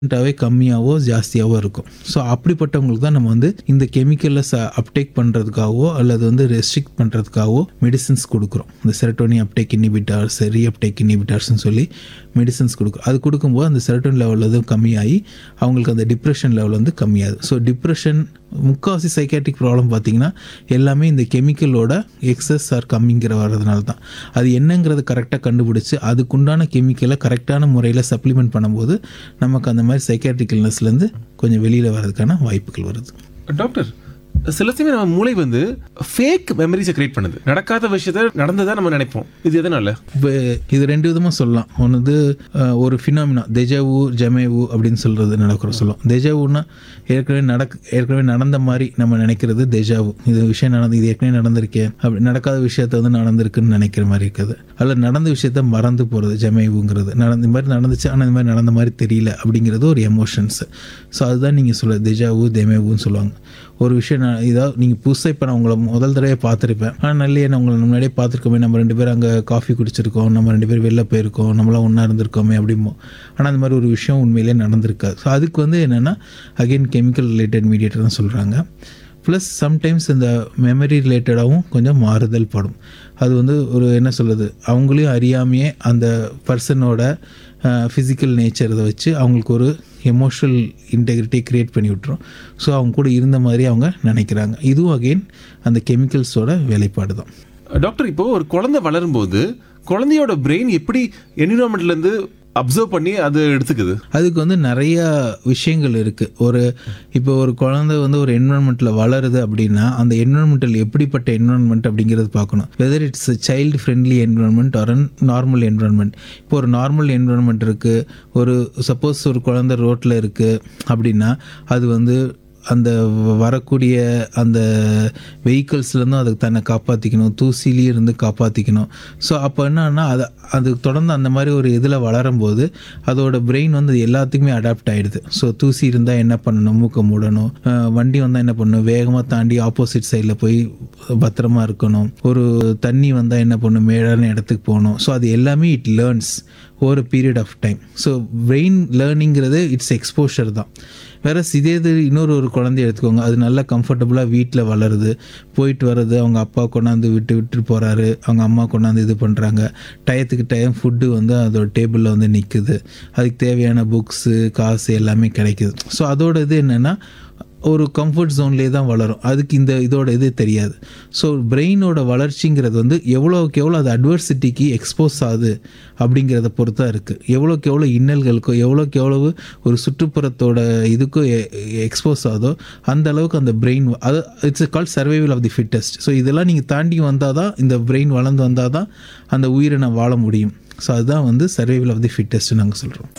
டாவே கம்மியாவோ ஜாஸ்தியாவோ இருக்கும் ஸோ அப்படிப்பட்டவங்களுக்கு தான் நம்ம வந்து இந்த கெமிக்கலை ச அப்டேக் பண்ணுறதுக்காகவோ அல்லது வந்து ரெஸ்ட்ரிக்ட் பண்ணுறதுக்காகவோ மெடிசின்ஸ் கொடுக்குறோம் இந்த serotonin uptake inhibitors reuptake இன்ஹிபிட்டார்ஸ்னு சொல்லி மெடிசன்ஸ் கொடுக்குறோம் அது கொடுக்கும்போது அந்த செரட்டோன் லெவல் வந்து கம்மியாகி அவங்களுக்கு அந்த டிப்ரெஷன் லெவல் வந்து கம்மியாகுது ஸோ டிப்ரெஷன் முக்கால்வாசி சைக்காட்ரிக் ப்ராப்ளம் பார்த்தீங்கன்னா எல்லாமே இந்த கெமிக்கலோட எக்ஸஸ் ஆர் கம்மிங்கிற வர்றதுனால தான் அது என்னங்கிறத கரெக்டாக கண்டுபிடிச்சி அதுக்குண்டான கெமிக்கலை கரெக்டான முறையில் சப்ளிமெண்ட் பண்ணும்போது நமக்கு அந்த மாதிரி சைக்காட்ரிக் இல்னஸ்லேருந்து கொஞ்சம் வெளியில் வர்றதுக்கான வாய்ப்புகள் வருது டாக்டர் சில சமயம் நம்ம மூளை வந்து ஃபேக் மெமரிஸை கிரியேட் பண்ணுது நடக்காத விஷயத்த நடந்ததா நம்ம நினைப்போம் இது எதனால இப்போ இது ரெண்டு விதமாக சொல்லலாம் ஒன்று வந்து அஹ், ஒரு ஃபினாமினா தெஜாவு ஜமேவு அப்படின்னு சொல்கிறது நடக்கிற சொல்லுவோம் தெஜாவுன்னா ஏற்கனவே நடக்க ஏற்கனவே நடந்த மாதிரி நம்ம நினைக்கிறது தெஜாவு இது விஷயம் நடந்து இது ஏற்கனவே நடந்திருக்கேன் அப்படி நடக்காத விஷயத்த வந்து நடந்திருக்குன்னு நினைக்கிற மாதிரி இருக்குது அல்ல நடந்த விஷயத்த மறந்து போகிறது ஜமேவுங்கிறது நடந்த இந்த மாதிரி நடந்துச்சு ஆனால் இந்த மாதிரி நடந்த மாதிரி தெரியல அப்படிங்கிறது ஒரு எமோஷன்ஸ் ஸோ அதுதான் நீங்கள் சொல்ல தெஜாவு தெமேவுன்னு சொல்லுவாங்க ஒரு விஷயம் நான் இதாவது நீங்கள் புதுசாக இப்போ நான் உங்களை முதல் தடவை பார்த்துருப்பேன் ஆனால் நல்ல நான் உங்களை முன்னாடியே பார்த்துருக்கோமே நம்ம ரெண்டு பேரும் அங்கே காஃபி குடிச்சிருக்கோம் நம்ம ரெண்டு பேரும் வெளில போயிருக்கோம் நம்மளாம் ஒன்றா இருந்திருக்கோமே அப்படிமோ ஆனால் அந்த மாதிரி ஒரு விஷயம் உண்மையிலே நடந்திருக்காது ஸோ அதுக்கு வந்து என்னென்னா அகெயின் கெமிக்கல் ரிலேட்டட் மீடியேட்டர் தான் சொல்கிறாங்க ப்ளஸ் சம்டைம்ஸ் இந்த மெமரி ரிலேட்டடாகவும் கொஞ்சம் மாறுதல் படும் அது வந்து ஒரு என்ன சொல்கிறது அவங்களையும் அறியாமையே அந்த பர்சனோட ஃபிசிக்கல் நேச்சர் இதை வச்சு அவங்களுக்கு ஒரு எமோஷனல் இன்டெகிரிட்டியை க்ரியேட் பண்ணி விட்டுரும் ஸோ அவங்க கூட இருந்த மாதிரி அவங்க நினைக்கிறாங்க இதுவும் அகெயின் அந்த கெமிக்கல்ஸோட வேலைப்பாடு தான் டாக்டர் இப்போ ஒரு குழந்தை வளரும்போது குழந்தையோட பிரெயின் எப்படி என்விரான்மெண்ட்ல இருந்து அப்சர்வ் பண்ணி அது எடுத்துக்குது அதுக்கு வந்து நிறைய விஷயங்கள் இருக்குது ஒரு இப்போ ஒரு குழந்தை வந்து ஒரு என்வரான்மெண்ட்டில் வளருது அப்படின்னா அந்த என்வரான்மெண்டல் எப்படிப்பட்ட என்வரான்மெண்ட் அப்படிங்கிறது பார்க்கணும் whether it's child friendly environment or normal environment இப்போ ஒரு நார்மல் என்வரான்மெண்ட் இருக்குது ஒரு சப்போஸ் ஒரு குழந்தை ரோட்டில் இருக்குது அப்படின்னா அது வந்து அந்த வ- வரக்கூடிய அந்த வெஹிக்கல்ஸ்லேருந்தும் அதுக்கு தன்னை காப்பாற்றிக்கணும் தூசிலையும் இருந்து காப்பாற்றிக்கணும் ஸோ அப்போ என்னன்னா அது அது தொடர்ந்து அந்த மாதிரி ஒரு இதில் வளரும்போது அதோட பிரெயின் வந்து எல்லாத்துக்குமே அடாப்ட் ஆகிடுது ஸோ தூசி இருந்தால் என்ன பண்ணணும் மூக்க மூடணும் அஹ் வண்டி வந்தால் என்ன பண்ணணும் வேகமாக தாண்டி ஆப்போசிட் சைடில் போய் பத்திரமா இருக்கணும் ஒரு தண்ணி வந்தால் என்ன பண்ணணும் மேடான இடத்துக்கு போகணும் ஸோ அது எல்லாமே இட் லேர்ன்ஸ் ஒரு period of time so brain லேர்னிங்கிறது இட்ஸ் எக்ஸ்போஷர் தான் வேற இதே இது இன்னொரு ஒரு குழந்தைய எடுத்துக்கோங்க அது நல்லா கம்ஃபர்டபுளாக வீட்டில் வளருது போயிட்டு வர்றது அவங்க அப்பா கொண்டாந்து விட்டு விட்டு போகிறாரு அவங்க அம்மா கொண்டாந்து இது பண்ணுறாங்க டயத்துக்கு டயம் ஃபுட்டு வந்து அதோட டேபிளில் வந்து நிற்குது அதுக்கு தேவையான புக்ஸு காசு எல்லாமே கிடைக்குது ஸோ அதோட இது என்னென்னா ஒரு கம்ஃபர்ட் ஜோன்லேயே தான் வளரும் அதுக்கு இந்த இதோட இது தெரியாது ஸோ பிரெயினோட வளர்ச்சிங்கிறது வந்து எவ்வளோக்கு எவ்வளோ அது அட்வர்சிட்டிக்கு எக்ஸ்போஸ் ஆகுது அப்படிங்கிறத பொறுத்தா இருக்குது எவ்வளோக்கு எவ்வளோ இன்னல்களுக்கோ எவ்வளோக்கு எவ்வளவு ஒரு சுற்றுப்புறத்தோட இதுக்கோ எக்ஸ்போஸ் ஆகுதோ அந்த அளவுக்கு அந்த பிரெயின் அது it's call survival of the fittest so இதெல்லாம் நீங்கள் தாண்டி வந்தால் தான் இந்த பிரெயின் வளர்ந்து வந்தால் தான் அந்த உயிரினை வாழ முடியும் ஸோ அதுதான் வந்து சர்வைவல் ஆஃப் தி ஃபிட்டஸ்ட் நாங்கள் சொல்கிறோம்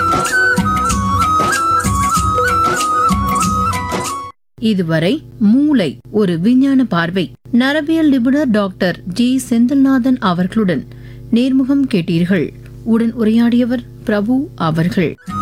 இதுவரை மூளை ஒரு விஞ்ஞான பார்வை நரபியல் நிபுணர் டாக்டர் ஜி செந்தில்நாதன் அவர்களுடன் நேர்முகம் கேட்டீர்கள் உடன் உரையாடியவர் பிரபு அவர்கள்